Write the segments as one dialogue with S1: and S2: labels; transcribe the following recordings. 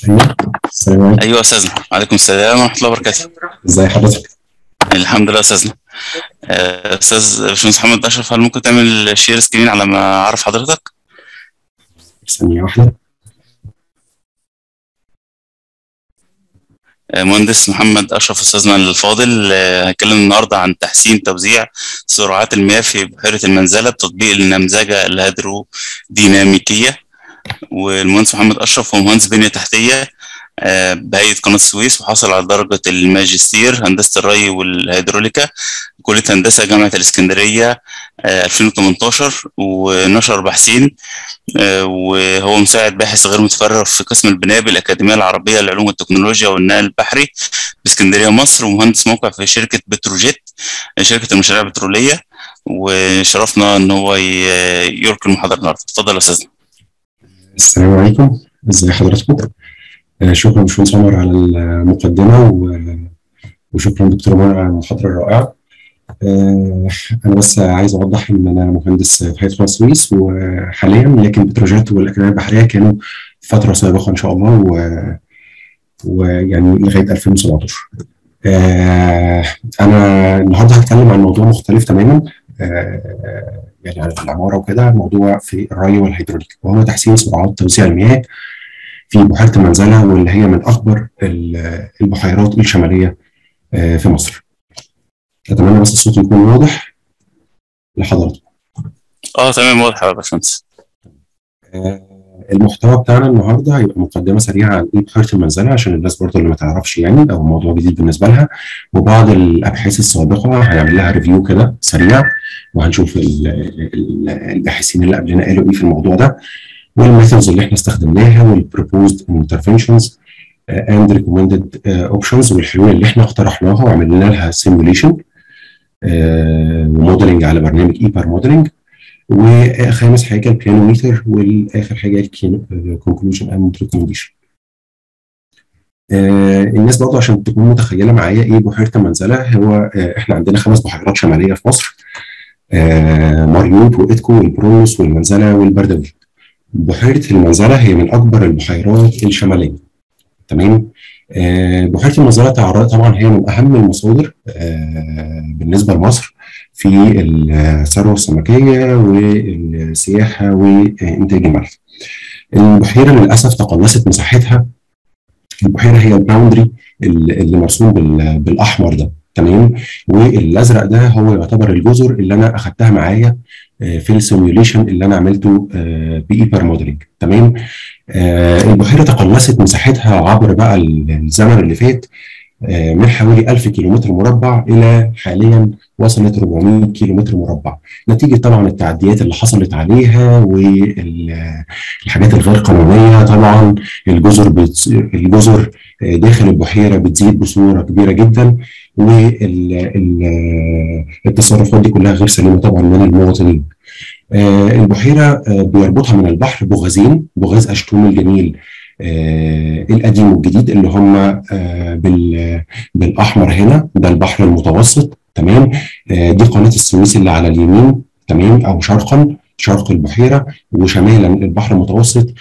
S1: ايوه السلام عليكم
S2: ايوه استاذنا وعليكم السلام ورحمه الله وبركاته
S1: ازي حضرتك
S2: الحمد لله استاذنا آه، استاذ باشمهندس محمد اشرف هل ممكن تعمل شير سكرين على ما اعرف حضرتك
S1: ثانية واحدة
S2: آه، مهندس محمد اشرف استاذنا الفاضل آه، هنتكلم النهارده عن تحسين توزيع سرعات المياه في بحيره المنزله بتطبيق النمذجه الهيدروديناميكيه والمهندس محمد اشرف هو مهندس بنيه تحتيه آه، بهيئه قناه السويس وحصل على درجه الماجستير هندسه الري والهيدروليكا كليه هندسه جامعه الاسكندريه آه، 2018 ونشر بحثين آه، وهو مساعد باحث غير متفرغ في قسم البناء بالأكاديمية العربية للعلوم والتكنولوجيا والنقل البحري باسكندرية مصر ومهندس موقع في شركة بتروجيت شركة المشاريع البترولية وشرفنا إن هو ي- يلقي المحاضرة النهاردة اتفضل يا أستاذنا
S1: السلام عليكم ازي حضراتكم آه، شكرا باشمهندس عمر على المقدمة و- وشكرا دكتور عمر على المحاضرة الرائعة آه، أنا بس عايز أوضح إن أنا مهندس في هيئة قناة السويس وحاليا لكن بتروجيت والأكاديمية البحرية كانوا فترة سابقة إن شاء الله و- ويعني لغاية 2017 آه، أنا النهارده هتكلم عن موضوع مختلف تماما آه، يعني عن العمارة وكده موضوع في الري والهيدروليك وهو تحسين سرعات توزيع المياه في بحيرة المنزلة واللي هي من أكبر ال- البحيرات الشمالية آه، في مصر. أتمنى بس الصوت يكون واضح لحضراتكم.
S2: اه تمام واضح يا باشمهندس
S1: آه، المحتوى بتاعنا النهارده هيبقى مقدمه سريعه عن ايه بحيره المنزله عشان الناس برضه اللي ما تعرفش يعني او موضوع جديد بالنسبه لها وبعض الابحاث السابقه هنعمل لها ريفيو كده سريع وهنشوف ال- ال- الباحثين اللي قبلنا قالوا ايه في الموضوع ده والميثودز اللي احنا استخدمناها والبروبوزد انترفنشنز اند ريكومندد اوبشنز والحلول اللي احنا اقترحناها وعملنا لها سيموليشن وموديلنج على برنامج ايبر موديلنج وخامس حاجه البيانوميتر والاخر حاجه الكونكلوجن اند ريكومنديشن الناس برضه عشان تكون متخيله معايا ايه بحيره المنزله هو آه، احنا عندنا خمس بحيرات شماليه في مصر آه، مريوط وإدكو والبرونس والمنزله والبردوي بحيره المنزله هي من اكبر البحيرات الشماليه تمام آه، بحيره المنزله تع- طبعا هي من اهم المصادر آه، بالنسبه لمصر في الثروه السمكيه والسياحه وانتاج الملح. البحيره للاسف تقلصت مساحتها البحيره هي الباوندري اللي مرسوم بال- بالاحمر ده تمام والازرق ده هو يعتبر الجزر اللي انا اخدتها معايا آه، في السيميوليشن اللي انا عملته آه، بايبر موديلنج تمام آه، البحيره تقلصت مساحتها عبر بقى الزمن اللي فات آه، من حوالي 1000 كيلومتر مربع الى حاليا وصلت 400 كيلومتر مربع نتيجه طبعا التعديات اللي حصلت عليها والحاجات الغير قانونيه طبعا الجزر بت... الجزر آه، داخل البحيره بتزيد بصوره كبيره جدا والتصرفات دي كلها غير سليمه طبعا من المواطنين. آه، البحيره آه، بيربطها من البحر بوغازين بوغاز اشتوم الجميل آه، القديم والجديد اللي هم آه، بال- بالاحمر هنا ده البحر المتوسط تمام آه، دي قناه السويس اللي على اليمين تمام او شرقا شرق البحيره وشمالا البحر المتوسط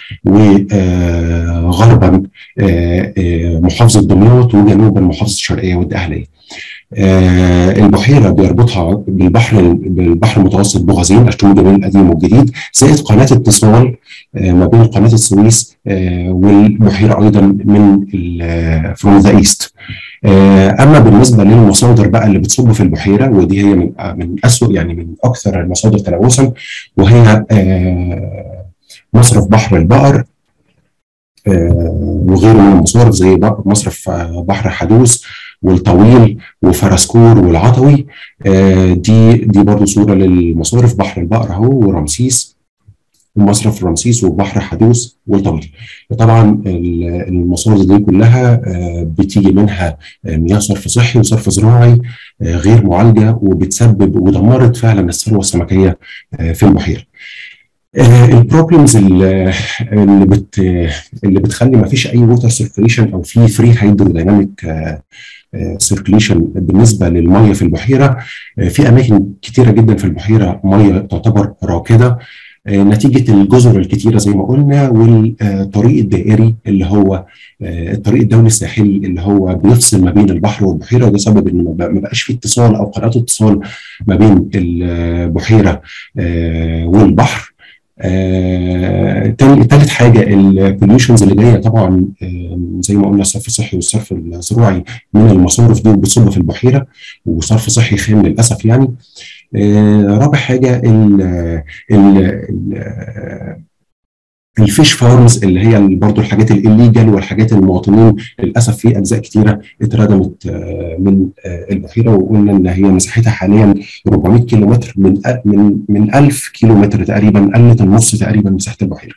S1: وغربا محافظه دمياط وجنوبا محافظه الشرقيه والدقهليه. آه، البحيره بيربطها بالبحر بالبحر المتوسط بوغازين اشتوم الجميل القديم والجديد زائد قناه اتصال آه، ما بين قناه السويس آه، والبحيره ايضا من فروم ذا ايست اما بالنسبه للمصادر بقى اللي بتصب في البحيره ودي هي من من اسوء يعني من اكثر المصادر تلوثا وهي آه، مصرف بحر البقر آه، وغيره من المصارف زي بق- مصرف آه، بحر حدوث والطويل وفرسكور والعطوي آه، دي دي برضو صوره للمصارف بحر البقر اهو ورمسيس ومصرف رمسيس وبحر حدوث والطويل طبعا ال- المصادر دي كلها آه، بتيجي منها آه، مياه صرف صحي وصرف زراعي آه، غير معالجه وبتسبب ودمرت فعلا الثروه السمكيه آه، في البحيره. البروبلمز اللي اللي بت اللي بتخلي ما فيش اي ووتر سيركيليشن او في فري هيدروديناميك سيركيليشن بالنسبه للميه في البحيره آه، في اماكن كتيره جدا في البحيره ميه تعتبر راكده نتيجه الجزر الكتيره زي ما قلنا والطريق الدائري اللي هو الطريق الدولي الساحلي اللي هو بيفصل ما بين البحر والبحيره وده سبب ان ما بقاش في اتصال او قناه اتصال ما بين البحيره والبحر آه، تالت حاجه البوليوشنز اللي جايه طبعا آه، زي ما قلنا الصرف الصحي والصرف الزراعي من المصارف دي بتصب في البحيره وصرف صحي خام للاسف يعني آه، رابع حاجه ال ال الفيش فارمز اللي هي برضو الحاجات الليجال والحاجات المواطنين للاسف في اجزاء كتيره اتردمت من البحيره وقلنا ان هي مساحتها حاليا 400 كيلو متر من من من 1000 كيلو متر تقريبا قلت النص تقريبا مساحه البحيره.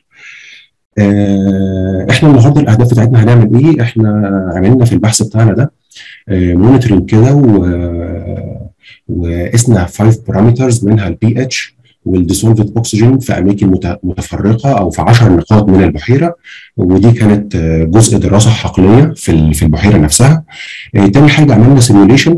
S1: احنا النهارده الاهداف بتاعتنا هنعمل ايه؟ احنا عملنا في البحث بتاعنا ده مونيتورنج كده وقسنا 5 بارامترز منها البي اتش والديسولفد اكسجين في اماكن متفرقه او في 10 نقاط من البحيره ودي كانت جزء دراسه حقليه في في البحيره نفسها. تاني حاجه عملنا سيميوليشن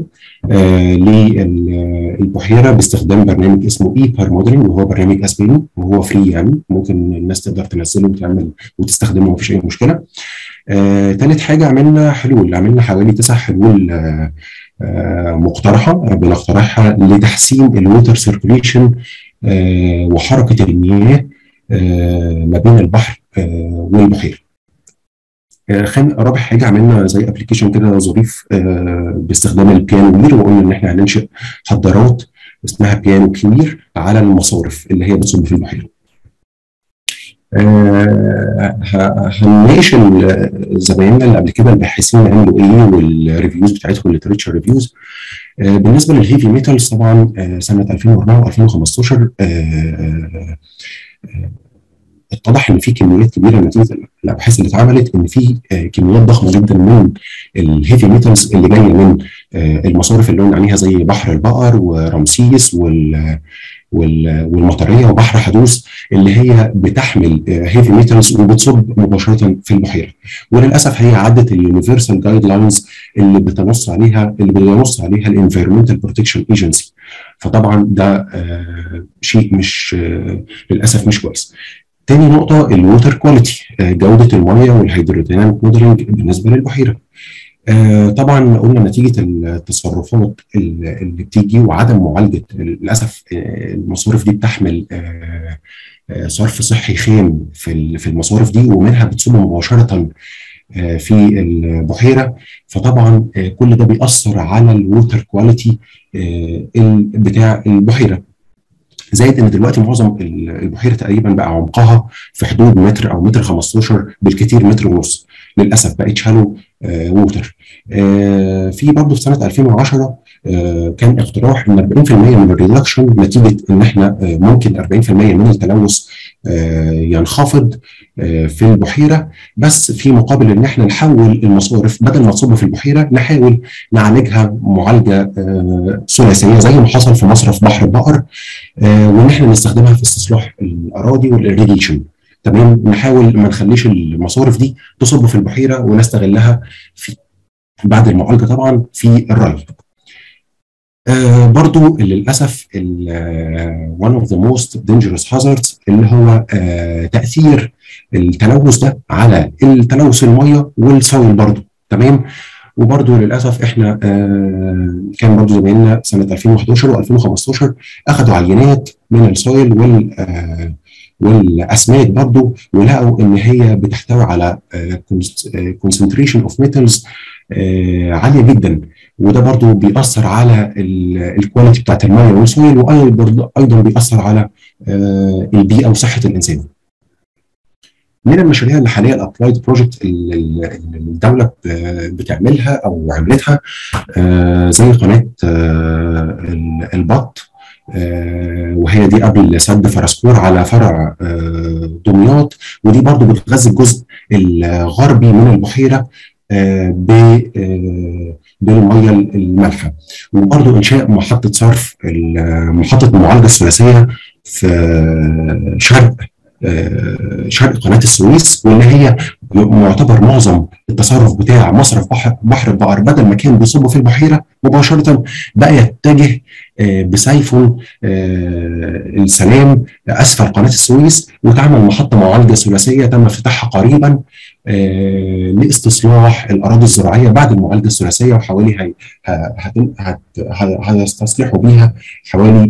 S1: للبحيره باستخدام برنامج اسمه اي بار موديلنج وهو برنامج اسباني وهو فري يعني ممكن الناس تقدر تنزله وتعمل وتستخدمه مفيش اي مشكله. ثالث حاجه عملنا حلول عملنا حوالي تسع حلول آه آه مقترحه ربنا اقترحها لتحسين الووتر سيركوليشن آه وحركه المياه ما بين البحر والبحيره. خام رابع حاجه عملنا زي ابلكيشن كده ظريف باستخدام البيانو وير وقلنا ان احنا هننشئ حضارات اسمها بيانو كبير على المصارف اللي هي بتصب في البحيره. هنناقش زمايلنا اللي قبل كده الباحثين عملوا ايه والريفيوز بتاعتهم الليترشر ريفيوز بالنسبه للهيفي ميتالز طبعا سنه 2004 و2015 اتضح ان في كميات كبيره نتيجه الابحاث اللي اتعملت ان في كميات ضخمه جدا من الهيفي ميتالز اللي جايه من المصارف اللي قلنا عليها زي بحر البقر ورمسيس وال والمطريه وبحر حدوث اللي هي بتحمل هيفي ميتالز وبتصب مباشره في البحيره وللاسف هي عدت اليونيفرسال جايد لاينز اللي بتنص عليها اللي بينص عليها الانفيرمنتال بروتكشن ايجنسي فطبعا ده شيء مش للاسف مش كويس تاني نقطة الووتر كواليتي جودة المياه والهيدروديناميك موديلنج بالنسبة للبحيرة. آه طبعا قلنا نتيجة التصرفات اللي بتيجي وعدم معالجة للأسف المصارف دي بتحمل آه آه صرف صحي خام في في المصارف دي ومنها بتصب مباشرة في البحيرة فطبعا كل ده بيأثر على الووتر كواليتي بتاع البحيرة زائد ان دلوقتي معظم البحيره تقريبا بقى عمقها في حدود متر او متر 15 بالكثير متر ونص للاسف بقت شالو آه ووتر آه في برضه في سنه 2010 آه كان اقتراح ان 40% من الريدكشن نتيجه ان احنا آه ممكن 40% من التلوث آه ينخفض آه في البحيره بس في مقابل ان احنا نحول المصارف بدل ما تصب في البحيره نحاول نعالجها معالجه آه ثلاثيه زي ما حصل في مصرف بحر البقر آه وان احنا نستخدمها في استصلاح الاراضي والاريجيشن تمام نحاول ما نخليش المصارف دي تصب في البحيره ونستغلها في بعد المعالجه طبعا في الري. آه برضو للاسف one of the most dangerous hazards اللي هو آه تاثير التلوث ده على التلوث الميه والسويل برضو تمام وبرضه للاسف احنا آه كان برضه زمايلنا سنه 2011 و2015 اخذوا عينات من السويل وال آه والاسماك برضه ولقوا ان هي بتحتوي على كونسنتريشن اوف ميتالز عاليه جدا وده برضه بيأثر على الكواليتي بتاعت الميه والسويل وايضا بيأثر على آه البيئه وصحه الانسان. من المشاريع اللي حاليا الابلايد بروجكت اللي الدوله بتعملها او عملتها زي قناه البط وهي دي قبل سد فرسكور على فرع دمياط ودي برضو بتغذي الجزء الغربي من البحيره بالميه المالحه وبرضو انشاء محطه صرف محطه المعالجه الثلاثيه في شرق شرق قناه السويس واللي هي معتبر معظم التصرف بتاع مصرف بحر, بحر البقر بدل ما كان بيصب في البحيره مباشره بقى يتجه بسيفه السلام اسفل قناه السويس وتعمل محطه معالجه ثلاثيه تم افتتاحها قريبا لاستصلاح الاراضي الزراعيه بعد المعالجه الثلاثيه وحوالي هيستصلحوا بيها حوالي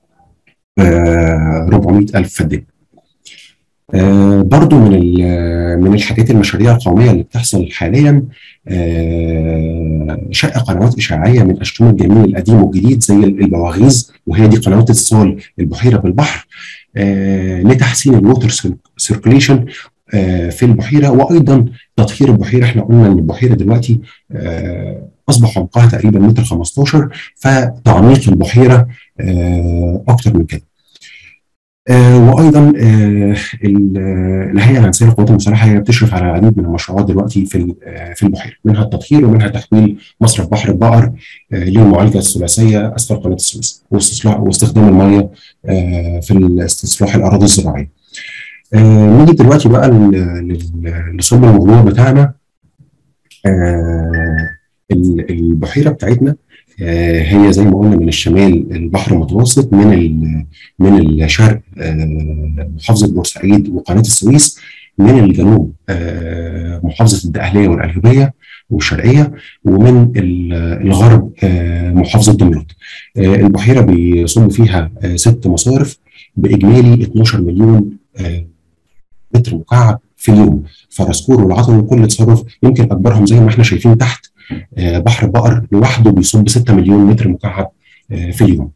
S1: 400 ألف فدان. آه برضو من من الحاجات المشاريع القوميه اللي بتحصل حاليا آه شق قنوات اشعاعيه من اشتم الجميل القديم والجديد زي البواغيز وهي دي قنوات اتصال البحيره بالبحر آه لتحسين الووتر سيركوليشن في البحيره وايضا تطهير البحيره احنا قلنا ان البحيره دلوقتي اصبح عمقها تقريبا متر 15 فتعميق البحيره اكتر من كده. آه وايضا آه الهيئه الهندسيه للقوات المسلحه هي بتشرف على العديد من المشروعات دلوقتي في في البحيره منها التطهير ومنها تحويل مصرف بحر البقر آه للمعالجه الثلاثيه اسفل قناه السويس واستصلاح واستخدام الميه في استصلاح الاراضي الزراعيه. نيجي دلوقتي بقى لصلب الموضوع بتاعنا البحيره بتاعتنا هي زي ما قلنا من الشمال البحر المتوسط من من الشرق محافظه بورسعيد وقناه السويس من الجنوب محافظه الدقهليه والقليوبيه والشرقيه ومن الغرب محافظه دمياط. البحيره بيصب فيها ست مصارف باجمالي 12 مليون متر مكعب في اليوم فرسكور والعطل وكل تصرف يمكن اكبرهم زي ما احنا شايفين تحت بحر بقر لوحده بيصب 6 مليون متر مكعب في اليوم.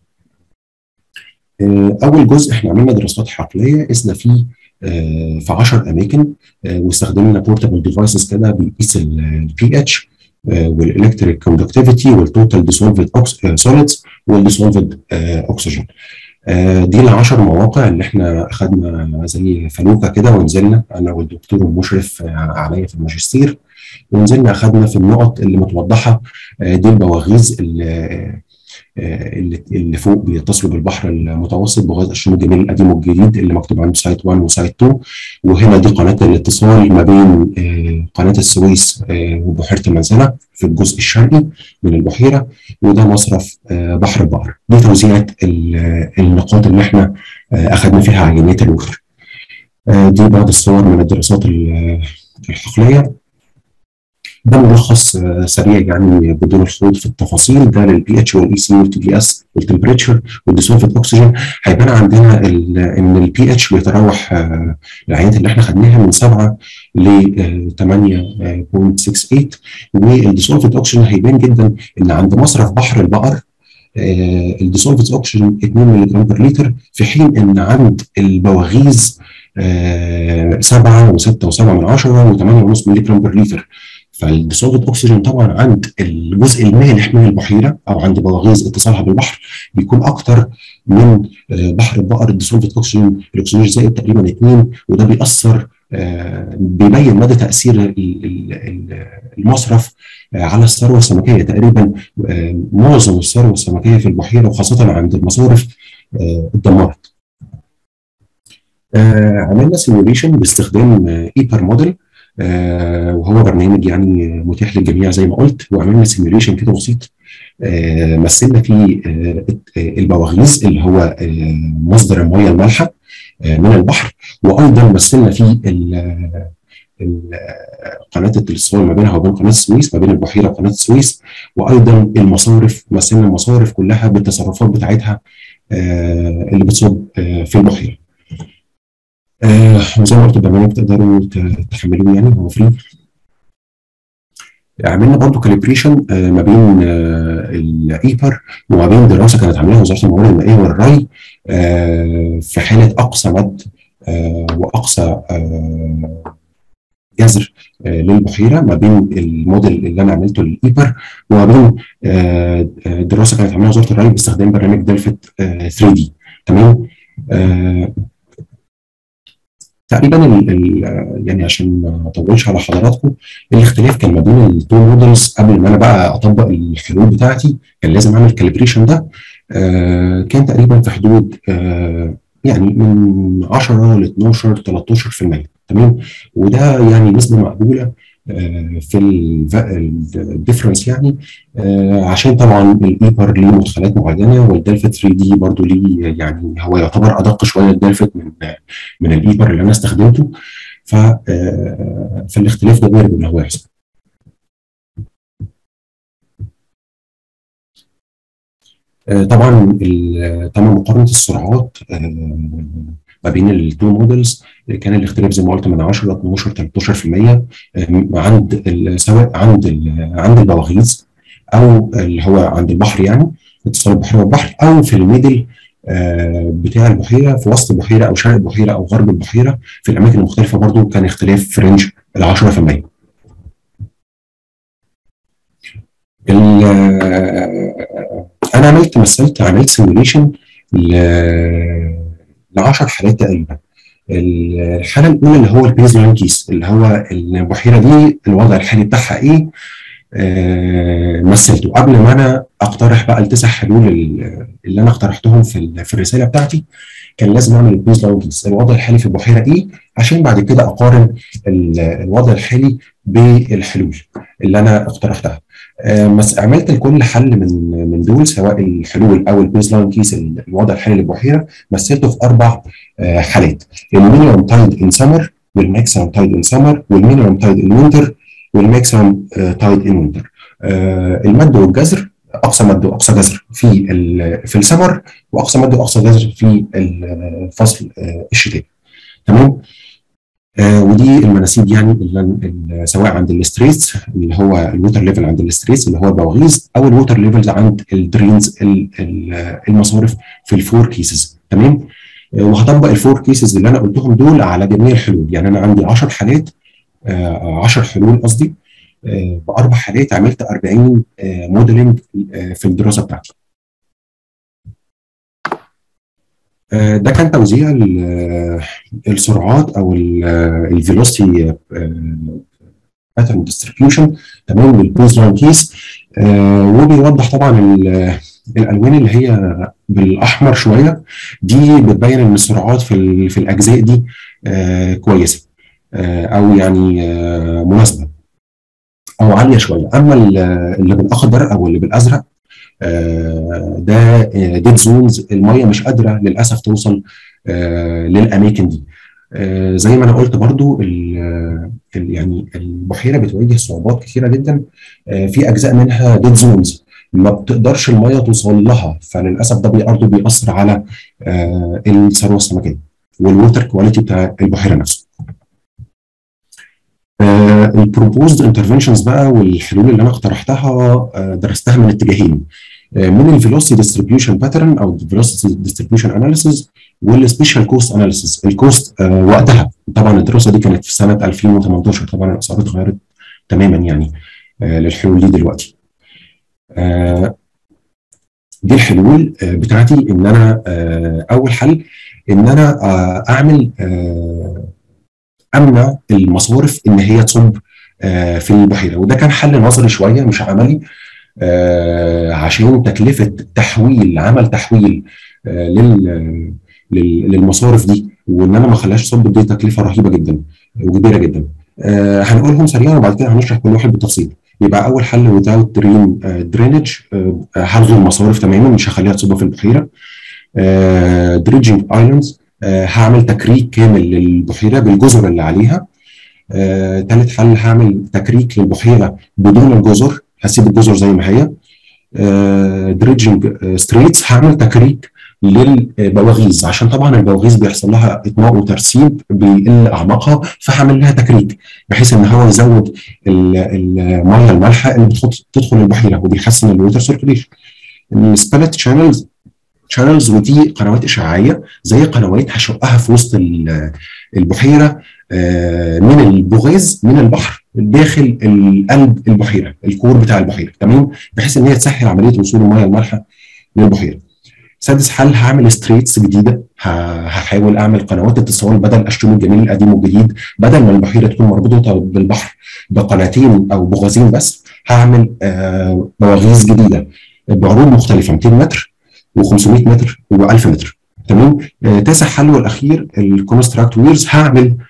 S1: اول جزء احنا عملنا دراسات حقليه قسنا فيه في 10 اماكن واستخدمنا بورتابل ديفايسز كده بيقيس البي اتش والالكتريك كوندكتيفيتي والتوتال ديسولفد سوليدز والديسولفد اوكسجين. دي العشر مواقع اللي احنا اخذنا زي فلوكه كده ونزلنا انا والدكتور المشرف عليا في الماجستير ونزلنا اخذنا في النقط اللي متوضحه دي البواغيز اللي اللي, اللي فوق بيتصلوا بالبحر المتوسط بغاز الشمال الجميل القديم والجديد اللي مكتوب عنده سايت 1 وسايت 2 وهنا دي قناه الاتصال ما بين قناه السويس وبحيره المنزله في الجزء الشرقي من البحيره وده مصرف بحر البقر دي توزيعه النقاط اللي احنا اخذنا فيها عينات الوفر دي بعض الصور من الدراسات الحقليه ده ملخص سريع يعني بدون الخوض في التفاصيل ده للبي اتش والاي سي والتي دي اس والتمبريتشر والديسولفد اوكسجين هيبان عندنا ان البي اتش بيتراوح العينات اللي احنا خدناها من 7 ل 8.68 والديسولفد اوكسجين هيبان جدا ان عند مصرف بحر البقر الديسولفد اوكسجين 2 مللي جرام بر لتر في حين ان عند البواغيز 7 و6 و7 من 10 و8.5 مللي جرام بر لتر فالديسولفد اوكسجين طبعا عند الجزء المالح من البحيره او عند بواغيز اتصالها بالبحر بيكون اكتر من بحر البقر الديسولفد اوكسجين الاكسجين زائد تقريبا 2 وده بيأثر بيبين مدى تاثير المصرف على الثروه السمكيه تقريبا معظم الثروه السمكيه في البحيره وخاصه عند المصارف اتدمرت. عملنا سيموليشن باستخدام ايبر موديل آه وهو برنامج يعني متاح للجميع زي ما قلت وعملنا سيميوليشن كده بسيط آه مثلنا فيه آه البواغيز اللي هو مصدر المياه المالحه من البحر وايضا مثلنا فيه قناه الاتصال ما بينها وبين قناه السويس ما بين البحيره وقناه السويس وايضا المصارف مثلنا المصارف كلها بالتصرفات بتاعتها اللي بتصب في البحيره. آه وزي ما قلت البرنامج تقدروا تحملوه يعني هو فري عملنا برضو كاليبريشن آه ما بين آه الايبر وما بين دراسه كانت عاملاها وزاره الموارد المائيه والري في حاله اقصى مد واقصى جذر للبحيره ما بين الموديل اللي انا عملته للايبر وما بين دراسه كانت عاملاها وزاره الري باستخدام برنامج دلفت 3 دي تمام تقريبا ال ال يعني عشان ما اطولش على حضراتكم الاختلاف كان ما بين التو مودلز قبل ما انا بقى اطبق الحلول بتاعتي كان لازم اعمل الكاليبريشن ده آه كان تقريبا في حدود آه يعني من 10 ل 12 13% تمام وده يعني نسبه مقبوله في الديفرنس يعني عشان طبعا الايبر ليه مدخلات معينه والدلفت 3 دي برضو ليه يعني هو يعتبر ادق شويه الدلفت من من الايبر اللي انا استخدمته ف فالاختلاف ده وارد ان هو يحصل طبعا طبعا مقارنه السرعات ما بين التو مودلز كان الاختلاف زي ما قلت من 10 ل 12 13% عند سواء عند عند البواغيز او اللي هو عند البحر يعني اتصال البحيره والبحر او في الميدل بتاع البحيره في وسط البحيره او شرق البحيره او غرب البحيره في الاماكن المختلفه برضو كان اختلاف في رينج ال 10% انا عملت مثلت عملت سيموليشن ل 10 حالات تقريبا الحاله الاولى اللي هو البيز لاين كيس اللي هو البحيره دي الوضع الحالي بتاعها ايه آه مثلته قبل ما انا اقترح بقى التسع حلول اللي انا اقترحتهم في في الرساله بتاعتي كان لازم اعمل البيز لاين كيس الوضع الحالي في البحيره ايه عشان بعد كده اقارن الوضع الحالي بالحلول اللي انا اقترحتها آه عملت لكل حل من من دول سواء الحلول او البيز لاين كيس الوضع الحالي للبحيره مثلته في اربع آه حالات المينيمم تايد ان سمر والماكسيمم تايد ان سمر والمينيمم تايد ان وينتر والماكسيمم تايد ان وينتر المد والجزر اقصى مد واقصى جزر في في السمر واقصى مد واقصى جزر في الفصل الشتاء تمام آه ودي المناسيب يعني اللي سواء عند الاستريس اللي هو الووتر ليفل عند الاستريس اللي هو البواغيز او الووتر ليفلز عند الدرينز المصارف في الفور كيسز تمام آه وهطبق الفور كيسز اللي انا قلتهم دول على جميع الحلول يعني انا عندي 10 حالات 10 آه حلول قصدي باربع حالات عملت 40 موديلنج في الدراسه بتاعتي ده كان توزيع السرعات او الفيلوسيتي باترن ديستريبيوشن تمام للبوز لاين كيس وبيوضح طبعا الالوان اللي هي بالاحمر شويه دي بتبين ان السرعات في في الاجزاء دي كويسه او يعني مناسبه او عاليه شويه اما اللي بالاخضر او اللي بالازرق ده ديد زونز الميه مش قادره للاسف توصل للاماكن دي زي ما انا قلت برضو ال يعني البحيره بتواجه صعوبات كثيره جدا في اجزاء منها ديد زونز ما بتقدرش الميه توصل لها فللاسف ده برضه بيأثر على الثروه السمكيه والووتر كواليتي بتاع البحيره نفسه. البروبوزد انترفنشنز بقى والحلول اللي انا اقترحتها درستها من اتجاهين من الفيلوسيتي ديستريبيوشن باترن او الفيلوسيتي ديستريبيوشن اناليسيز والسبيشال كوست اناليسيز الكوست آه وقتها طبعا الدراسه دي كانت في سنه 2018 طبعا الاسعار اتغيرت تماما يعني آه للحلول دي دلوقتي آه دي الحلول آه بتاعتي ان انا آه اول حل ان انا آه اعمل آه امنع المصارف ان هي تصب آه في البحيره وده كان حل نظري شويه مش عملي آه عشان تكلفه تحويل عمل تحويل آه لل للمصارف دي وان انا ما اخليهاش تصب دي تكلفه رهيبه جدا وكبيره جدا آه هنقولهم سريعا وبعد كده هنشرح كل واحد بالتفصيل يبقى اول حل without درين درينج هلغي المصارف تماما مش هخليها تصب في البحيره دريجنج ايلاندز هعمل تكريك كامل للبحيره بالجزر اللي عليها ثالث حل هعمل تكريك للبحيره بدون الجزر هسيب الجزر زي ما هي دريجنج ستريتس هعمل تكريك للبواغيز عشان طبعا البواغيز بيحصل لها اطماء وترسيب بيقل اعماقها فهعمل لها تكريك بحيث ان هو يزود الميه المالحه اللي بتدخل البحيره وبيحسن الووتر سيركيليشن السبلت شانلز شانلز ودي قنوات اشعاعيه زي قنوات هشقها في وسط البحيره من البوغاز من البحر داخل قلب البحيره الكور بتاع البحيره تمام بحيث ان هي تسهل عمليه وصول الميه المالحه للبحيره سادس حل هعمل ستريتس جديده هحاول اعمل قنوات اتصال بدل الشوم الجميل القديم والجديد بدل ما البحيره تكون مربوطه بالبحر بقناتين او بوغازين بس هعمل آه بواغيز جديده بعروض مختلفه 200 متر و500 متر و1000 متر تمام آه تاسع حل والاخير الكونستراكت ويرز هعمل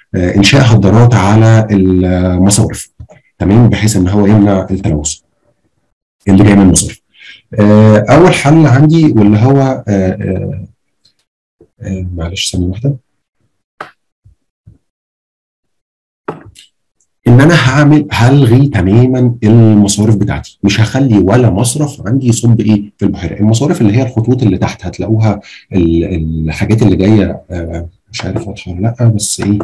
S1: انشاء هدرات على المصارف تمام بحيث ان هو يمنع التلوث اللي جاي من المصارف اول حل عندي واللي هو معلش ثانيه واحده ان انا هعمل هلغي تماما المصارف بتاعتي مش هخلي ولا مصرف عندي يصب ايه في البحيره المصارف اللي هي الخطوط اللي تحت هتلاقوها الحاجات اللي جايه مش عارف واضحه ولا لا بس ايه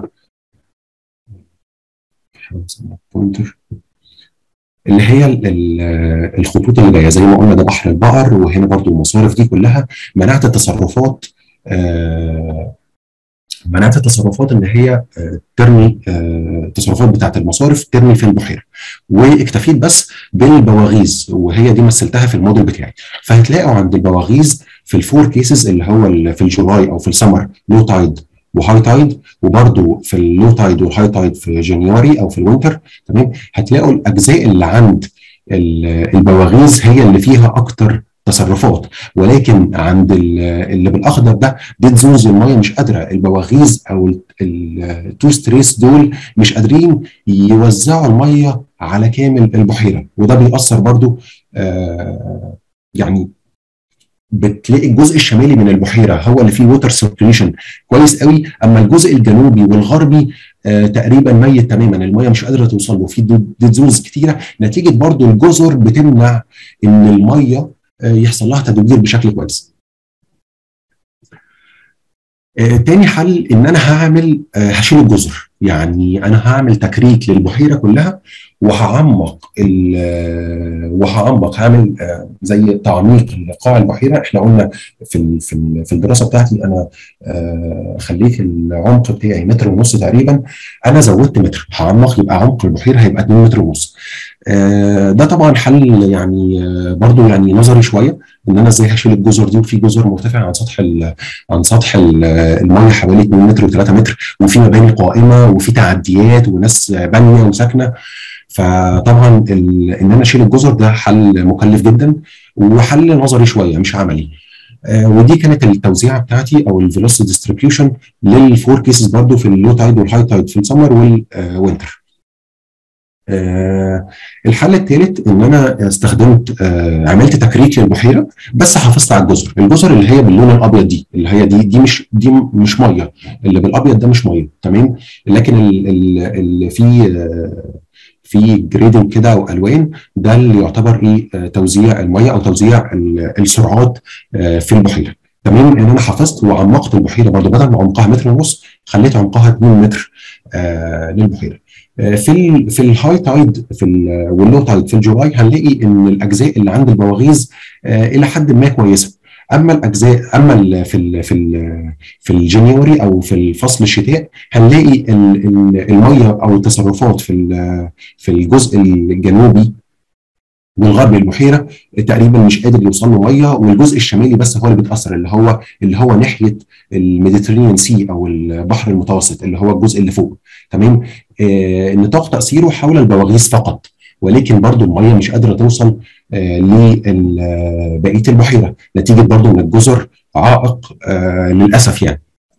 S1: بوينتر اللي هي الخطوط اللي جايه زي ما قلنا ده بحر البقر وهنا برضو المصارف دي كلها منعت التصرفات آه منعت التصرفات ان هي ترمي التصرفات بتاعت المصارف ترمي في البحيره واكتفيت بس بالبواغيز وهي دي مثلتها في الموديل بتاعي فهتلاقوا عند البواغيز في الفور كيسز اللي هو في الجولاي او في السمر لو تايد وهاي تايد وبرده في اللو تايد والهاي تايد في جانيوري او في الوينتر تمام هتلاقوا الاجزاء اللي عند البواغيز هي اللي فيها اكتر تصرفات ولكن عند اللي بالاخضر ده ديد زونز الميه مش قادره البواغيز او التو ستريس دول مش قادرين يوزعوا الميه على كامل البحيره وده بيأثر برضو آه يعني بتلاقي الجزء الشمالي من البحيره هو اللي فيه ووتر سيركيليشن كويس قوي اما الجزء الجنوبي والغربي آه تقريبا ميت تماما الميه مش قادره توصل له في ديد زونز كتيره نتيجه برضو الجزر بتمنع ان الميه يحصل لها تدوير بشكل كويس. آه تاني حل ان انا هعمل آه هشيل الجزر يعني انا هعمل تكريك للبحيره كلها وهعمق وهعمق هعمل آه زي تعميق لقاع البحيره احنا قلنا في في الدراسه بتاعتي انا خليت العمق بتاعي متر ونص تقريبا انا زودت متر هعمق يبقى عمق البحيره هيبقى 2 متر ونص ده طبعا حل يعني برضو يعني نظري شويه ان انا ازاي هشيل الجزر دي وفي جزر مرتفعه عن سطح عن سطح الميه حوالي 2 متر و3 متر وفي مباني قائمه وفي تعديات وناس بانيه وساكنه فطبعا ان انا اشيل الجزر ده حل مكلف جدا وحل نظري شويه مش عملي آه ودي كانت التوزيعه بتاعتي او الفيلوسيتي ديستريبيوشن للفور كيسز برضو في اللو تايد والهاي تايد في السمر والوينتر آه الحل الثالث ان انا استخدمت آه عملت تكريك للبحيره بس حافظت على الجزر، الجزر اللي هي باللون الابيض دي اللي هي دي دي مش دي مش ميه اللي بالابيض ده مش ميه تمام لكن اللي فيه آه في جريدنج كده والوان ده اللي يعتبر ايه توزيع الميه او توزيع السرعات في البحيره تمام ان انا حفظت وعمقت البحيره برضه بدل ما عمقها متر ونص خليت عمقها 2 متر آه للبحيره في ال في الهاي تايد في واللو تايد في الجولاي هنلاقي ان الاجزاء اللي عند البواغيز آه الى حد ما كويسه اما الاجزاء اما ال في ال في ال في الجنيوري او في الفصل الشتاء هنلاقي ال ال الميه او التصرفات في في الجزء الجنوبي والغربي البحيره تقريبا مش قادر يوصل له ميه والجزء الشمالي بس هو اللي بيتاثر اللي هو اللي هو ناحيه الميديترينيان سي او البحر المتوسط اللي هو الجزء اللي فوق تمام آه نطاق تاثيره حول البواغيز فقط ولكن برضو الميه مش قادره توصل آه لبقيه البحيره نتيجه برضو ان الجزر عائق آه للاسف يعني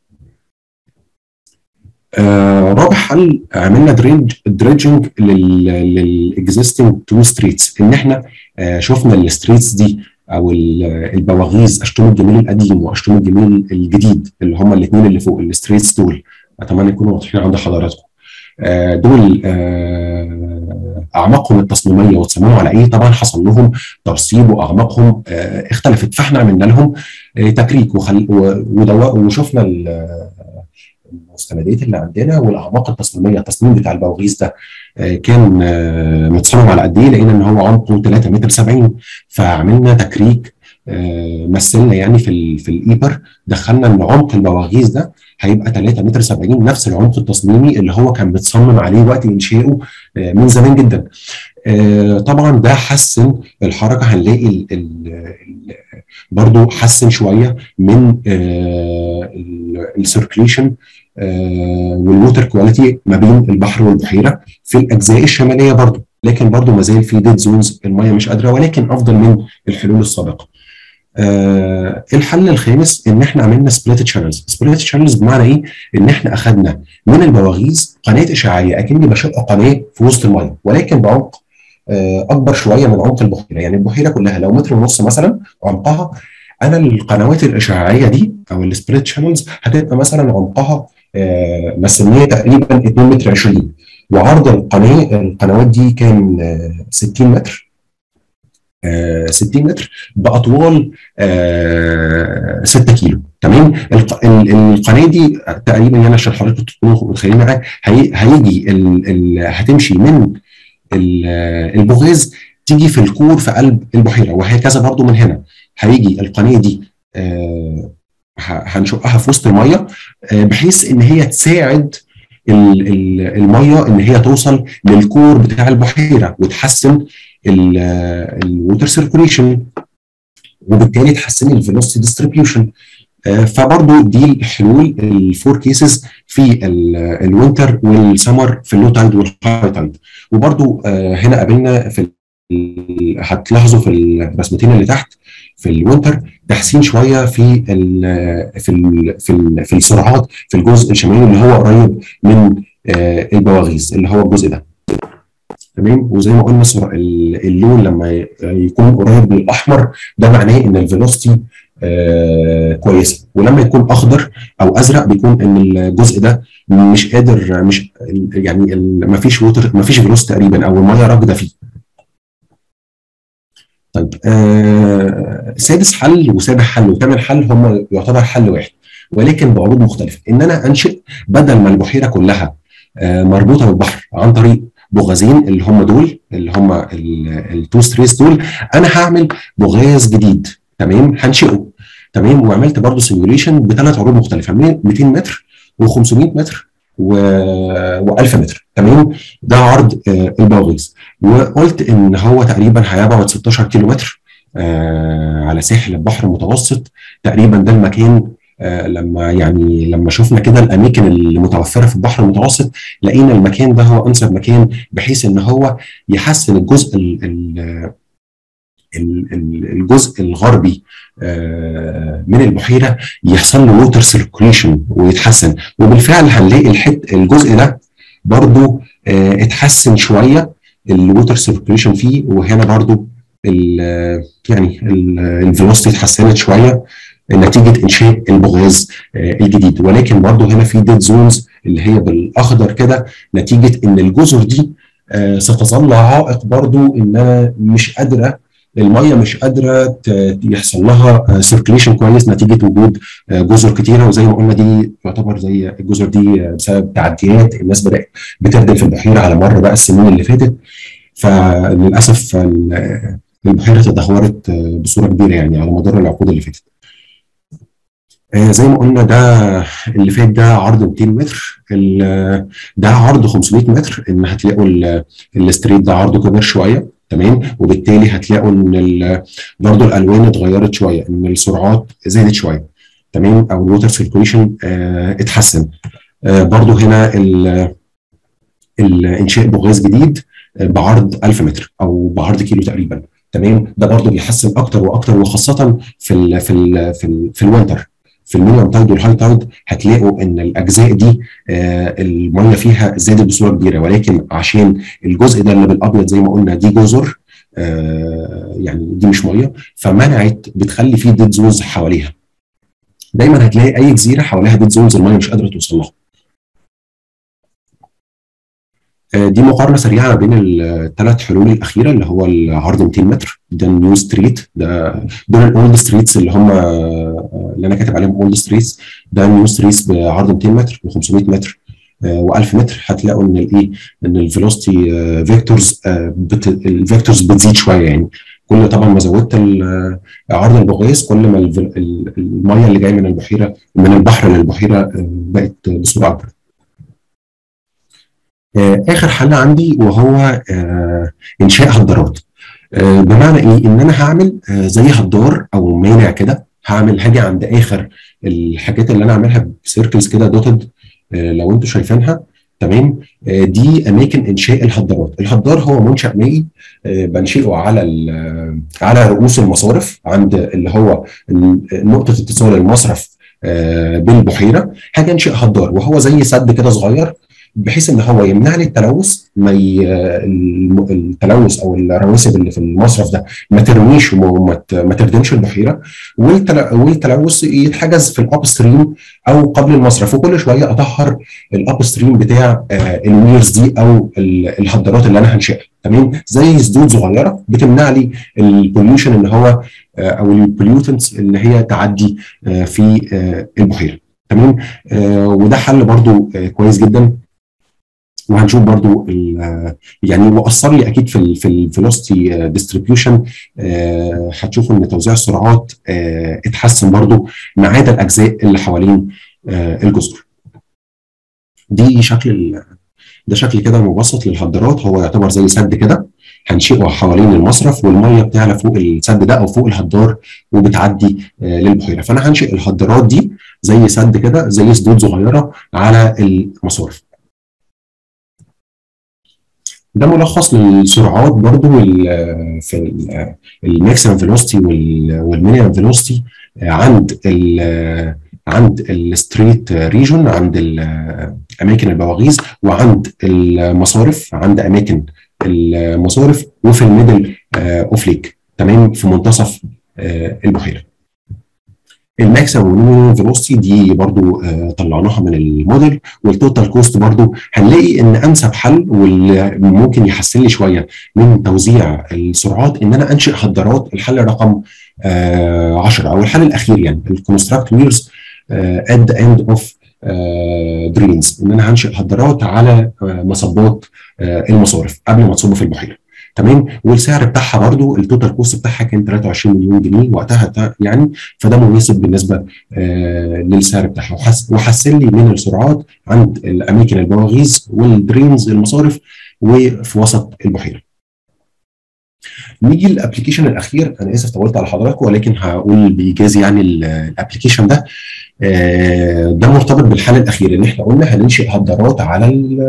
S1: آه رابع حل عملنا درينج دريدجنج للاكزيستنج تو ستريتس ان احنا آه شفنا الستريتس دي او البواغيز اشتم الجميل القديم واشتم الجميل الجديد اللي هم الاثنين اللي فوق الستريتس دول اتمنى يكونوا واضحين عند حضراتكم آه دول اعماقهم التصميميه وتصمموا على ايه طبعا حصل لهم ترسيب واعماقهم اختلفت فاحنا عملنا لهم تكريك وخل... وشفنا المستندات اللي عندنا والاعماق التصميميه التصميم بتاع البواغيز ده كان متصمم على قد ايه لقينا ان هو عمقه 3 متر 70 فعملنا تكريك مثلنا يعني في ال في الايبر دخلنا ان عمق البواغيز ده هيبقى 3 متر 70 نفس العمق التصميمي اللي هو كان متصمم عليه وقت انشائه من زمان جدا طبعا ده حسن الحركه هنلاقي ال ال برضو حسن شويه من السيركليشن والووتر كواليتي ما بين البحر والبحيره في الاجزاء الشماليه برضو لكن برضو ما زال في ديد زونز الميه مش قادره ولكن افضل من الحلول السابقه آه الحل الخامس ان احنا عملنا سبليت شانلز سبليت شانلز بمعنى ايه ان احنا اخذنا من البواغيز قناه اشعاعيه اكني بشق قناه في وسط الميه ولكن بعمق آه اكبر شويه من عمق البحيره يعني البحيره كلها لو متر ونص مثلا عمقها انا القنوات الاشعاعيه دي او السبليت شانلز هتبقى مثلا عمقها آه مسميه تقريبا 2 متر 20 وعرض القناه القنوات دي كان آه 60 متر 60 متر باطوال 6 كيلو تمام القناه دي تقريبا يعني عشان حضرتك تكونوا متخيلين معايا هيجي ال ال هتمشي من البوغاز تيجي في الكور في قلب البحيره وهكذا برضو من هنا هيجي القناه دي هنشقها في وسط الميه بحيث ان هي تساعد الميه ان هي توصل للكور بتاع البحيره وتحسن الووتر سيركوليشن وبالتالي تحسن الفيلوسيتي ديستريبيوشن فبرضه دي الحلول الفور كيسز في الوينتر والسمر في اللو تايد والهاي تايد وبرضه هنا قابلنا في هتلاحظوا في الرسمتين اللي تحت في الوينتر تحسين شويه في ال في ال في, ال في السرعات في الجزء الشمالي اللي هو قريب من البواغيز اللي هو الجزء ده تمام وزي ما قلنا اللون لما يكون قريب من الاحمر ده معناه ان الفيلوسيتي آه كويسه ولما يكون اخضر او ازرق بيكون ان الجزء ده مش قادر مش يعني ما فيش ووتر ما فيش فيلوس تقريبا او الميه راكده فيه طيب آه سادس حل وسابع حل وثامن حل هم يعتبر حل واحد ولكن بعروض مختلفه ان انا انشئ بدل ما البحيره كلها آه مربوطه بالبحر عن طريق بوغازين اللي هم دول اللي هم التو ستريس دول انا هعمل بوغاز جديد تمام هنشئه تمام وعملت برضه سيميوليشن بثلاث عروض مختلفه 200 متر و500 متر و... و1000 متر تمام ده عرض آه البوغاز وقلت ان هو تقريبا هيبعد 16 كيلو متر آه على ساحل البحر المتوسط تقريبا ده المكان آه لما يعني لما شفنا كده الاماكن المتوفره في البحر المتوسط لقينا المكان ده هو انسب مكان بحيث ان هو يحسن الجزء ال ال الجزء الغربي من البحيره يحصل له ووتر سيركوليشن ويتحسن وبالفعل هنلاقي الحت الجزء ده برضو اتحسن شويه الووتر سيركوليشن فيه وهنا برضو ال يعني الفيلوسيتي اتحسنت شويه نتيجه انشاء البوغاز الجديد ولكن برضو هنا في ديد زونز اللي هي بالاخضر كده نتيجه ان الجزر دي ستظل عائق برضو ان انا مش قادره الميه مش قادره يحصل لها سيركليشن كويس نتيجه وجود جزر كتيره وزي ما قلنا دي تعتبر زي الجزر دي بسبب تعديات الناس بدات بتردم في البحيره على مر بقى السنين اللي فاتت فللاسف البحيره تدهورت بصوره كبيره يعني على مدار العقود اللي فاتت. زي ما قلنا ده اللي فات ده عرض 200 متر ده عرض 500 متر ان هتلاقوا الستريت ده عرضه كبير شويه تمام وبالتالي هتلاقوا ان برضه الالوان اتغيرت شويه ان السرعات زادت شويه تمام او الووتر سيركوليشن اه اتحسن اه برضه هنا الانشاء بوغاز جديد بعرض 1000 متر او بعرض كيلو تقريبا تمام ده برضه بيحسن اكتر واكتر وخاصه في ال في ال في, ال في الوينتر في الميديوم تايد والهاي تايد هتلاقوا ان الاجزاء دي آه الميه فيها زادت بصوره كبيره ولكن عشان الجزء ده اللي بالابيض زي ما قلنا دي جزر آه يعني دي مش ميه فمنعت بتخلي فيه ديد زونز حواليها دايما هتلاقي اي جزيره حواليها ديد زونز الميه مش قادره توصل لها دي مقارنه سريعه بين الثلاث حلول الاخيره اللي هو العرض 200 متر ده النيو ستريت ده دول الاولد ستريتس اللي هم اللي انا كاتب عليهم اولد ستريتس ده النيو ستريتس بعرض 200 متر و500 متر و1000 متر هتلاقوا ان الايه ان الفيلوستي فيكتورز الفيكتورز بتزيد شويه يعني كل طبعا ما زودت عرض البوغاز كل ما الميه اللي جايه من البحيره من البحر للبحيره بقت بصوره اكبر اخر حل عندي وهو انشاء هدارات بمعنى ايه ان انا هعمل زي هدار او مانع كده هعمل هاجي عند اخر الحاجات اللي انا اعملها بسيركلز كده دوتد لو انتوا شايفينها تمام دي اماكن انشاء الهدارات الهدار هو منشا مائي بنشئه على على رؤوس المصارف عند اللي هو نقطه اتصال المصرف بالبحيره حاجه انشئ هدار وهو زي سد كده صغير بحيث ان هو يمنع لي التلوث ما ي... التلوث او الرواسب اللي في المصرف ده ما ترميش وما ما تردمش البحيره والتل... والتلوث يتحجز في الاب ستريم او قبل المصرف وكل شويه اطهر الاب ستريم بتاع الويرز دي او الهدارات اللي انا هنشئها تمام زي سدود صغيره بتمنع لي البوليوشن اللي هو او البوليوتنتس اللي هي تعدي في البحيره تمام وده حل برضو كويس جدا وهنشوف برضو يعني واثر لي اكيد في ال في الفيلوسيتي ديستريبيوشن هتشوفوا ان توزيع السرعات اتحسن برضو ما عدا الاجزاء اللي حوالين الجزر دي شكل ده شكل كده مبسط للهدرات هو يعتبر زي سد كده هنشئه حوالين المصرف والميه بتعلى فوق السد ده او فوق الهدار وبتعدي للبحيره فانا هنشئ الهدارات دي زي سد كده زي سدود صغيره على المصارف ده ملخص للسرعات برضو في الماكسيمم فيلوسيتي والمينيمم فيلوسيتي عند ال عند الستريت ريجون عند اماكن البواغيز وعند المصارف عند اماكن المصارف وفي الميدل اوف ليك تمام في منتصف البحيره الماكسيمم والمينيمم فيلوسيتي دي برضو آه طلعناها من الموديل والتوتال كوست برضو هنلاقي ان انسب حل واللي ممكن يحسن لي شويه من توزيع السرعات ان انا انشئ هدارات الحل رقم 10 آه او الحل الاخير يعني الكونستراكت ويرز ات ذا اند اوف درينز ان انا هنشئ هدارات على آه مصبات المصارف قبل ما تصب في البحيره تمام والسعر بتاعها برضو التوتال كوست بتاعها كان 23 مليون جنيه وقتها يعني فده مناسب بالنسبه آه للسعر بتاعها وحس وحسن لي من السرعات عند الاماكن البواغيز والدرينز المصارف وفي وسط البحيره. نيجي للابلكيشن الاخير انا اسف طولت على حضراتكم ولكن هقول بايجاز يعني الابلكيشن ده آه ده مرتبط بالحل الاخير ان احنا قلنا هننشئ هدارات على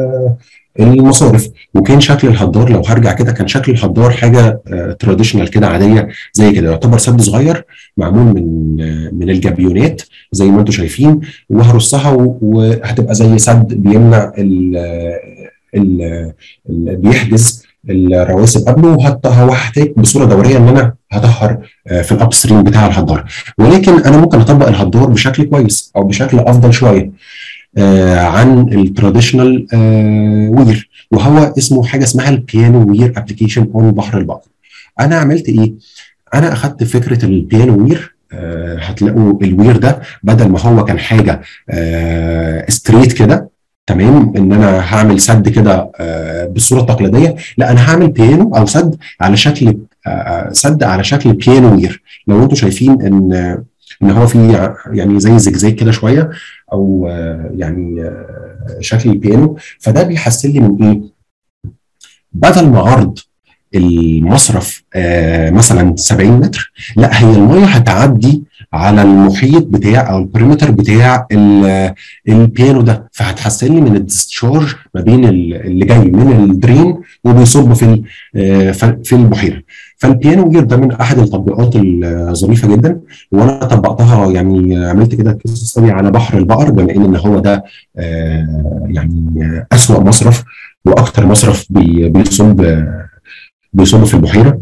S1: المصارف وكان شكل الهدار لو هرجع كده كان شكل الهدار حاجه تراديشنال كده عاديه زي كده يعتبر سد صغير معمول من آه من الجابيونات زي ما انتم شايفين وهرصها وهتبقى زي سد بيمنع ال ال بيحجز الرواسب قبله وهحتاج بصوره دوريه ان انا هطهر في الاب ستريم بتاع الهدار ولكن انا ممكن اطبق الهدار بشكل كويس او بشكل افضل شويه آه عن التراديشنال آه وير وهو اسمه حاجه اسمها البيانو وير ابلكيشن اون بحر البقر انا عملت ايه انا اخدت فكره البيانو وير آه هتلاقوا الوير ده بدل ما هو كان حاجه ستريت كده تمام ان انا هعمل سد كده بالصوره التقليديه لا انا هعمل بيانو او سد على شكل سد على شكل بيانو وير لو انتم شايفين ان ان هو في يعني زي زجزاج كده شويه او يعني شكل البيانو فده بيحسن لي من ايه؟ بدل ما عرض المصرف مثلا 70 متر لا هي الميه هتعدي على المحيط بتاع او البريمتر بتاع البيانو ده فهتحسن لي من الديسشارج ما بين اللي جاي من الدرين وبيصب في في البحيره فالبيانو وير ده من احد التطبيقات الظريفه جدا وانا طبقتها يعني عملت كده كيس ستادي على بحر البقر بما ان هو ده يعني اسوأ مصرف واكثر مصرف بيصب بيصب في البحيره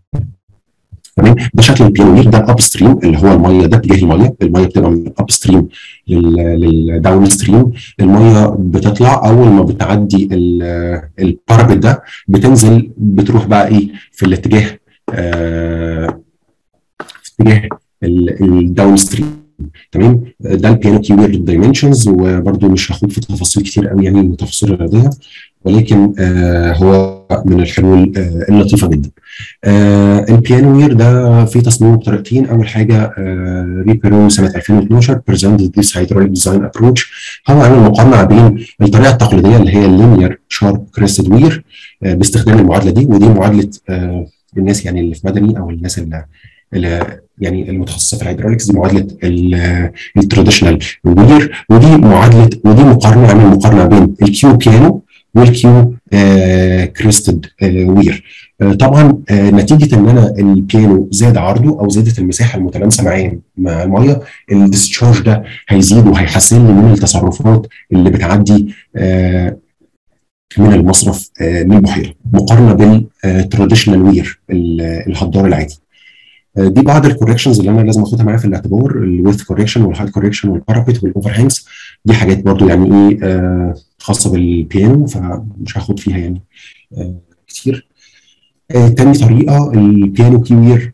S1: تمام ده شكل البيانوير ده الاب ستريم اللي هو الميه ده اتجاه الميه الميه بتبقى من الاب ستريم للداون ستريم الميه بتطلع اول ما بتعدي البارابت ده بتنزل بتروح بقى ايه في الاتجاه آه في اتجاه الداون ستريم تمام ده البيانو كيوير دايمنشنز وبرده مش هاخد في تفاصيل كتير قوي يعني من تفاصيل الرياضيه ولكن آه هو من الحلول آه اللطيفه جدا. آه البيانوير ده في تصميمه بطريقتين اول حاجه آه ريبيرو سنه 2012 بريزنتد ذيس هيدروليك ديزاين ابروتش هو عامل مقارنه بين الطريقه التقليديه اللي هي اللينير شارب كريستد وير آه باستخدام المعادله دي ودي معادله آه الناس يعني اللي في مدني او الناس اللي يعني المتخصصه في الهيدروليكس دي معادله التراديشنال وير ودي معادله ودي مقارنه عامل مقارنه بين الكيو بيانو والكيو كريستد وير طبعا نتيجه ان انا البيانو زاد عرضه او زادت المساحه المتلامسه معاه مع الميه الديسشارج ده هيزيد وهيحسن لي من التصرفات اللي بتعدي من المصرف للبحيره مقارنه بالتراديشنال وير الهدار العادي دي بعض الكوركشنز اللي انا لازم اخدها معايا في الاعتبار الويث كوركشن والهايت كوركشن والبارابيت والاوفر هانجز دي حاجات برضو يعني ايه آه خاصه بالبيانو فمش هاخد فيها يعني آه كتير آه تاني طريقه البيانو كيوير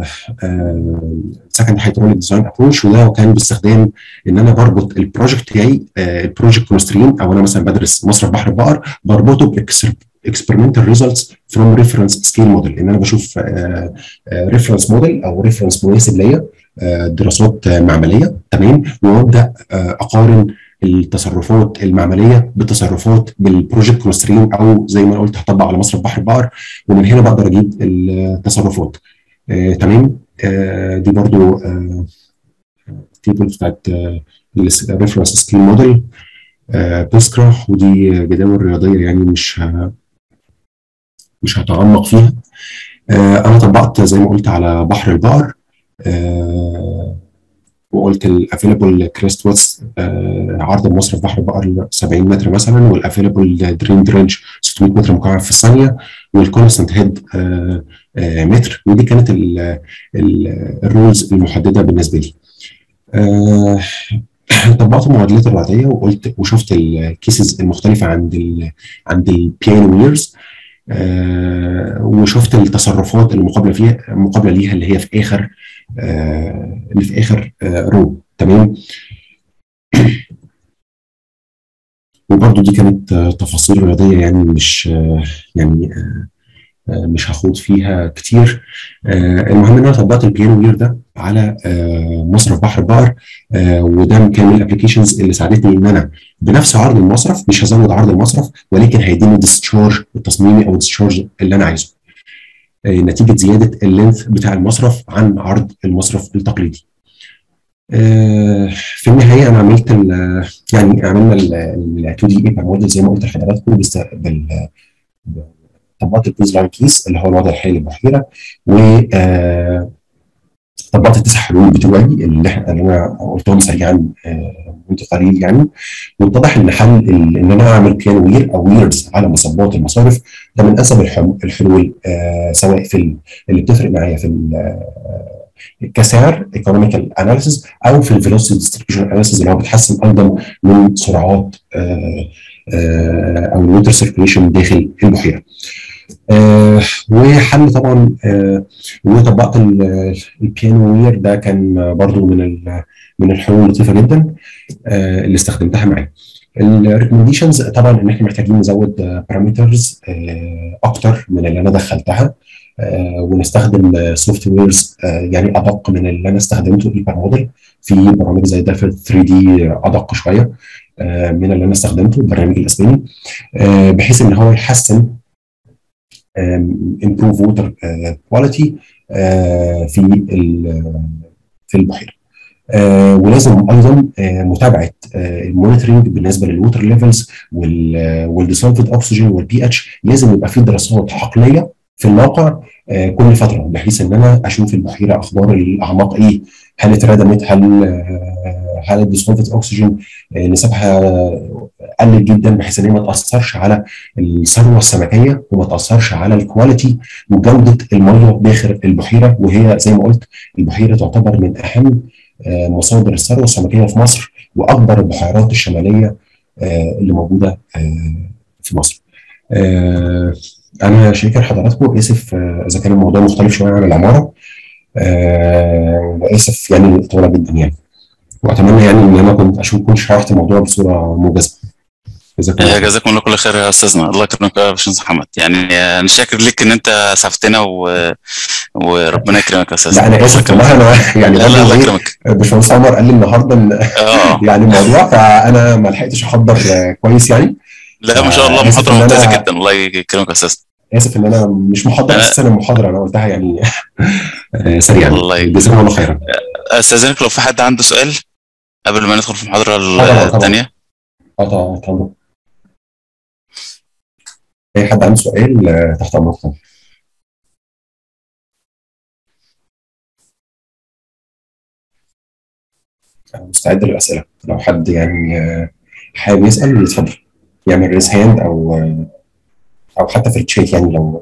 S1: سكند هيدروليك ديزاين ابروش وده كان باستخدام ان انا بربط البروجكت بتاعي البروجكت كونسترين او انا مثلا بدرس مصرف بحر البقر بربطه experimental results from reference scale model ان انا بشوف ريفرنس موديل او ريفرنس مناسب ليا دراسات معمليه تمام وابدا اقارن التصرفات المعمليه بالتصرفات بالبروجكت كونسترين او زي ما قلت هطبق على مصرف بحر البقر ومن هنا بقدر اجيب التصرفات آه، تمام آه، دي برضو آه، تيبل بتاعت الريفرنس سكيل موديل بسكرة ودي جداول رياضيه يعني مش ه... مش هتعمق فيها انا طبقت زي ما قلت على بحر البقر وقلت الافيلابل كريست واتس عرض المصرف بحر البقر 70 متر مثلا والافيلابل درين درينج 600 متر مكعب في الثانيه والكونستنت هيد متر ودي كانت الرولز المحدده بالنسبه لي. طبقت المعادلات الرياضيه وقلت وشفت الكيسز المختلفه عند ال عند البيانويرز آه وشفت التصرفات المقابله فيها المقابله ليها اللي هي في اخر آه اللي في اخر آه رو تمام وبرده دي كانت تفاصيل رياضيه يعني مش يعني مش هخوض فيها كتير المهم ان انا طبقت البيانو وير ده على مصرف بحر البقر وده كان من الابلكيشنز اللي ساعدتني ان انا بنفس عرض المصرف مش هزود عرض المصرف ولكن هيديني الديسشارج التصميمي او الديسشارج اللي انا عايزه نتيجه زياده اللينث بتاع المصرف عن عرض المصرف التقليدي. في النهايه انا عملت يعني عملنا ال 2 دي ايبر موديل زي ما قلت لحضراتكم بال طبقت البيز لاين كيس اللي هو الوضع الحالي للبحيره و طبقت التسع حلول بتوعي اللي احنا اللي انا قلتهم سريعا منذ قليل يعني واتضح ان حل ان انا اعمل بيان وير او ويرز على مصبات المصارف ده من انسب الحلول سواء في اللي بتفرق معايا في كسعر ايكونوميكال اناليسيس او في الفيلوسيتي ديستريبيوشن اناليسيس اللي هو بتحسن ايضا من سرعات او الووتر سيركيليشن داخل البحيره. آه وحل طبعا آه وطبقت البيانو وير ده كان برضو من من الحلول اللطيفه جدا آه اللي استخدمتها معايا. الريكومنديشنز طبعا ان احنا محتاجين نزود بارامترز اكتر من اللي انا دخلتها ونستخدم سوفت ويرز يعني ادق من اللي انا استخدمته ايبر موديل في برامج زي ده في 3 دي ادق شويه من اللي انا استخدمته البرنامج الاسباني بحيث ان هو يحسن improve water quality في في البحيره ولازم ايضا متابعه المونيتورنج بالنسبه للووتر ليفلز والديسولفد اوكسجين والبي اتش لازم يبقى في دراسات حقليه في الموقع كل فتره بحيث ان انا اشوف البحيره اخبار الاعماق ايه هل اتردمت هل هل الديسولفد اوكسجين نسبها قلت جدا بحيث ان هي ما تاثرش على الثروه السمكيه وما تاثرش على الكواليتي وجوده الميه داخل البحيره وهي زي ما قلت البحيره تعتبر من اهم مصادر الثروه السمكيه في مصر واكبر البحيرات الشماليه اللي موجوده في مصر. انا شاكر حضراتكم اسف اذا كان الموضوع مختلف شويه عن العماره واسف يعني الطوله جدا يعني واتمنى يعني ان انا كنت اشوف كنت شرحت الموضوع بصوره موجزه
S2: جزاكم الله جزاكم الله كل خير يا استاذنا الله يكرمك يا باشمهندس محمد يعني انا شاكر ليك ان انت اسعفتنا و... وربنا يكرمك يا استاذ
S1: لا انا اسف والله انا يعني
S2: لا لا الله يكرمك
S1: باشمهندس عمر قال لي النهارده يعني الموضوع فانا ما لحقتش احضر كويس يعني
S2: لا ما شاء الله محاضره ممتازه جدا الله يكرمك يا استاذ
S1: اسف ان انا مش محضر
S2: أنا-
S1: اساسا المحاضره انا قلتها يعني آه، سريعا
S2: والله.
S1: جزاكم الله خيرا
S2: استاذنك لو في حد عنده سؤال قبل ما ندخل في المحاضره
S1: طبعاً، طبعاً.
S2: الثانيه
S1: اه طبعا اتفضل اي حد عنده سؤال آه، تحت امركم أنا مستعد للأسئلة لو حد يعني آه، حابب يسأل يتفضل يعمل ريز هاند أو آه، أو حتى في الشات يعني لو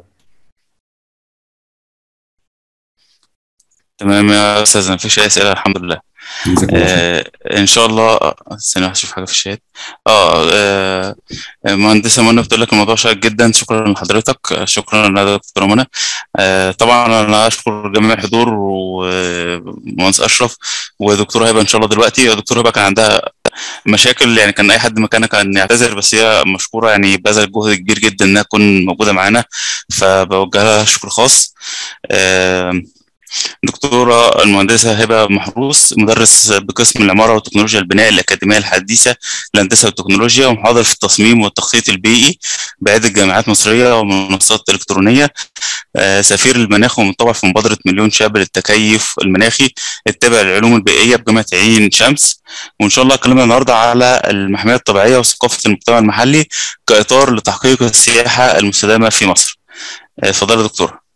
S2: تمام يا استاذ مفيش اي اسئله الحمد لله
S1: جزاكم الله خير.
S2: آه ان شاء الله آه، ثانيه واحده اشوف حاجه في الشات اه, آه مهندسه منى بتقول لك الموضوع شيق جدا شكرا لحضرتك آه، شكرا يا دكتوره منى آه طبعا انا اشكر جميع الحضور ومهندس اشرف ودكتوره هبه ان شاء الله دلوقتي دكتوره هبه كان عندها مشاكل يعني كان اي حد مكانها كان يعتذر بس هي مشكوره يعني بذلت جهد كبير جدا انها تكون موجوده معانا فبوجه لها شكر خاص آه دكتورة المهندسة هبة محروس مدرس بقسم العمارة وتكنولوجيا البناء الأكاديمية الحديثة للهندسة والتكنولوجيا ومحاضر في التصميم والتخطيط البيئي بعدة جامعات مصرية ومنصات إلكترونية آه، سفير المناخ ومتطوع في مبادرة مليون شاب للتكيف المناخي التابع للعلوم البيئية بجامعة عين شمس وإن شاء الله أكلمنا النهاردة على المحمية الطبيعية وثقافة المجتمع المحلي كإطار لتحقيق السياحة المستدامة في مصر آه، اتفضلي يا دكتورة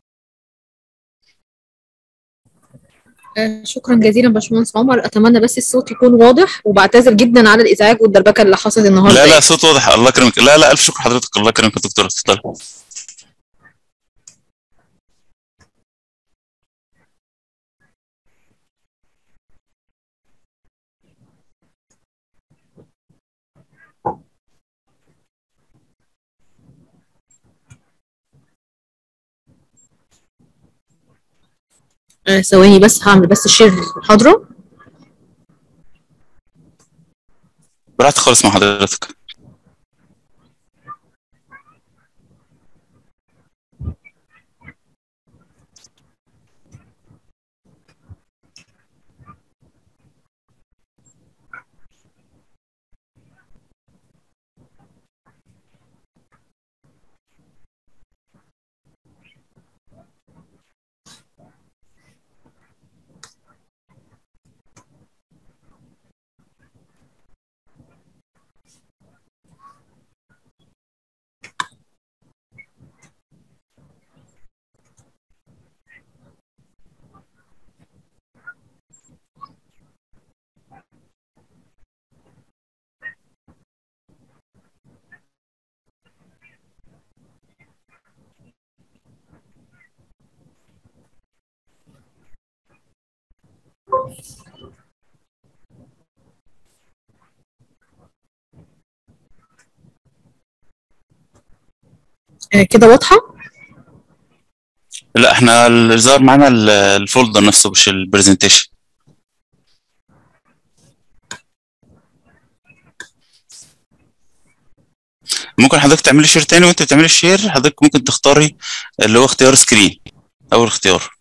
S3: آه، شكرا جزيلا باشمهندس عمر اتمنى بس الصوت يكون واضح وبعتذر جدا على الازعاج والدربكه اللي حصلت النهارده
S2: لا لا
S3: يعني.
S2: صوت واضح الله يكرمك لا لا ألف شكر حضرتك الله يكرمك يا دكتورة اتفضلي
S3: آه، ثواني بس هعمل بس شير المحاضره
S2: براحتك خالص مع حضرتك
S3: آه، كده واضحه
S2: لا احنا اللي ظهر معانا ال- الفولدر نفسه مش البرزنتيشن ممكن حضرتك تعملي شير تاني وانت بتعملي الشير حضرتك ممكن تختاري اللي هو اختيار سكرين اول اختيار